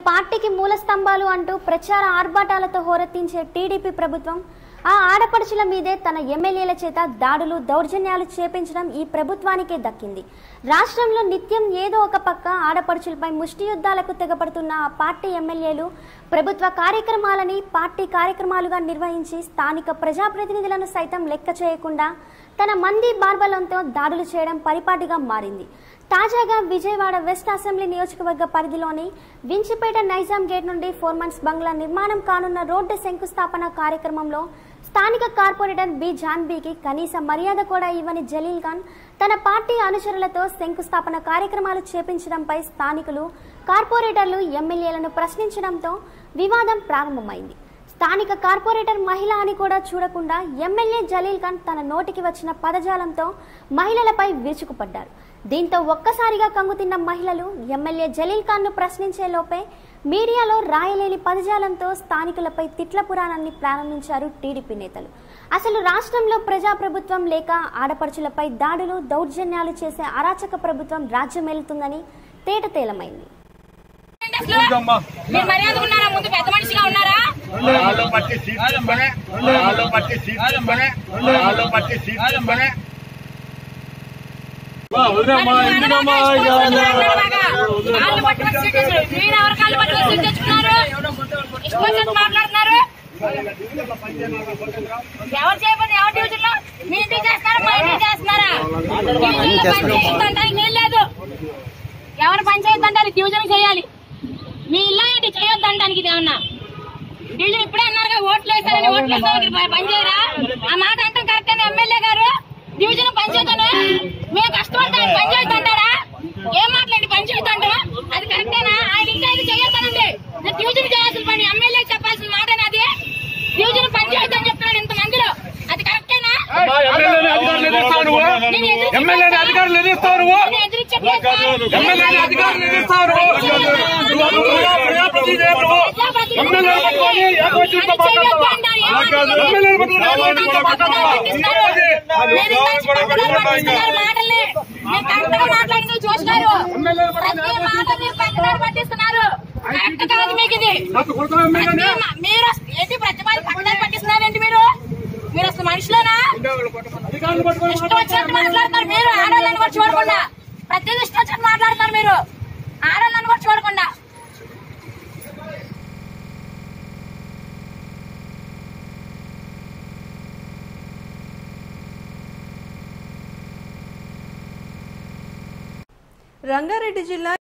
పార్టీకి మూల స్తంభాలు అంటూ ప్రచార ఆర్భాటాలతో హోరెత్తించే టీడీపీ ప్రభుత్వం ఆ ఆడపడుచుల మీదే తన ఎమ్మెల్యేల చేత దాడులు దౌర్జన్యాలు చేపించడం ఈ ప్రభుత్వానికే దక్కింది రాష్ట్రంలో నిత్యం ఏదో ఒక పక్క ఆడపడుచులపై ముష్టి యుద్ధాలకు తెగపడుతున్న ఆ పార్టీ ఎమ్మెల్యేలు ప్రభుత్వ కార్యక్రమాలని పార్టీ కార్యక్రమాలుగా నిర్వహించి స్థానిక ప్రజాప్రతినిధులను సైతం లెక్క చేయకుండా తన మంది బార్బలంతో దాడులు చేయడం పరిపాటిగా మారింది తాజాగా విజయవాడ వెస్ట్ అసెంబ్లీ నియోజకవర్గ పరిధిలోని వించిపేట నైజాం గేట్ నుండి ఫోర్ మంత్స్ బంగ్లా నిర్మాణం కానున్న రోడ్డు శంకుస్థాపన కార్యక్రమంలో స్థానిక కార్పొరేటర్ బి జాన్బీకి కనీస మర్యాద కూడా ఇవ్వని జలీల్ ఖాన్ తన పార్టీ అనుచరులతో శంకుస్థాపన కార్యక్రమాలు చేపించడంపై స్థానికులు కార్పొరేటర్లు ఎమ్మెల్యేలను ప్రశ్నించడంతో వివాదం ప్రారంభమైంది స్థానిక కార్పొరేటర్ మహిళ అని కూడా చూడకుండా ఎమ్మెల్యే జలీల్ ఖాన్ తన నోటికి వచ్చిన పదజాలంతో మహిళలపై విరుచుకుపడ్డారు దీంతో ఒక్కసారిగా కంగుతిన్న మహిళలు ఎమ్మెల్యే జలీల్ ఖాన్ ను ప్రశ్నించే లోపే మీడియాలో రాయలేని పదజాలంతో స్థానికులపై తిట్ల పురాణాన్ని ప్రారంభించారు టీడీపీ నేతలు అసలు రాష్ట్రంలో ప్రజాప్రభుత్వం లేక ఆడపడుచులపై దాడులు దౌర్జన్యాలు చేసే అరాచక ప్రభుత్వం రాజ్యమేలుతుందని తేటతేలమైంది మీరు మర్యాద ఉన్నారా ముందు పెద్ద మనిషిగా ఉన్నారా ఆలో పట్టి సీట్ తీసుకొని ఆలో పట్టి సీట్ తీసుకొని ఆలో పట్టి సీట్ తీసుకొని కాళ్ళు పట్టుకొని సీట్ తెచ్చుకున్నారు. మీరు ఎవరు కాళ్ళు పట్టుకొని సీట్ తెచ్చుకున్నారు ఇష్టం వచ్చినట్టు మాట్లాడుతున్నారు ఎవరు చేయబోదు ఎవరు డివిజన్ లో మీ ఇంటికి చేస్తున్నారా మా ఇంటికి చేస్తున్నారా డివిజన్ లో పని చేయొద్దంటానికి నేను లేదు ఎవరు పని చేయొద్దంటారు డివిజన్ చేయాలి మీ ఇల్లు ఏంటి చేయొద్దంటానికి ఇది ఏమన్నా డివిజన్ ఇప్పుడే అన్నారుగా ఓట్లు వేస్తారని ఓట్లు వేస్తారని పని చేయరా ఆ మాట అంటే కరెక్ట్ ఎమ్మెల్యే గారు డివిజన్ పని చేయొద్దని మేము కష్టపడితే ఆయన పని చేయొద్దంటారా ఏం మాట్లాడి పని చేయొద్దంటారా అది కరెక్టేనా ఆయన ఇంకా ఇది చేయొద్దానండి నేను డివిజన్ చేయాల్సిన పని ఎమ్మెల్యే చెప్పాల్సిన మాటనా అది డివిజన్ పని చేయొద్దని చెప్తున్నాడు ఇంత మందిలో అది కరెక్టేనా ఎమ్మెల్యేని అధికారులు ఎదిరిస్తావు నువ్వు నేను ఎదిరించట్లేదు సార్. ఎమ్మెల్యేని అధికారులు ఎదిరిస్తావు నువ్వు ప్రజాప్రతినిధి నువ్వు ఎమ్మెల్యే పట్టుకొని ఏకవచనంతో మాట్లాడతావా ఎమ్మెల్యేని పట్టుకొని ఏకవచనంతో మాట్లాడతావా నేను ఇందాక పక్కదారి పట్టిస్తున్నారు మాటల్ని. నేను కరెక్ట్గా మాట్లాడింది చూసినారు. ప్రతి మాట మీరు పక్కదారి పట్టిస్తున్నారు. కరెక్ట్ కాదు మీకు ఇది. నాకు కొడుకున్న ఎమ్మెల్యేనే ప్రతి మా- మీరు అసలు ఏంటి ప్రతి మాట పక్కదారి పట్టిస్తున్నారేంటి మీరు మీరు అసలు మనుషులేనా అధికారులు పట్టుకొని ఇష్టం వచ్చినట్టు మాట్లాడతారు మీరు ఆడవాళ్ళని కూడా చూడకుండా ప్రతిదీ ఇష్టం వచ్చినట్టు మాట్లాడతారు మీరు ఆడవాళ్ళని కూడా చూడకుండా రంగారెడ్డి జిల్లా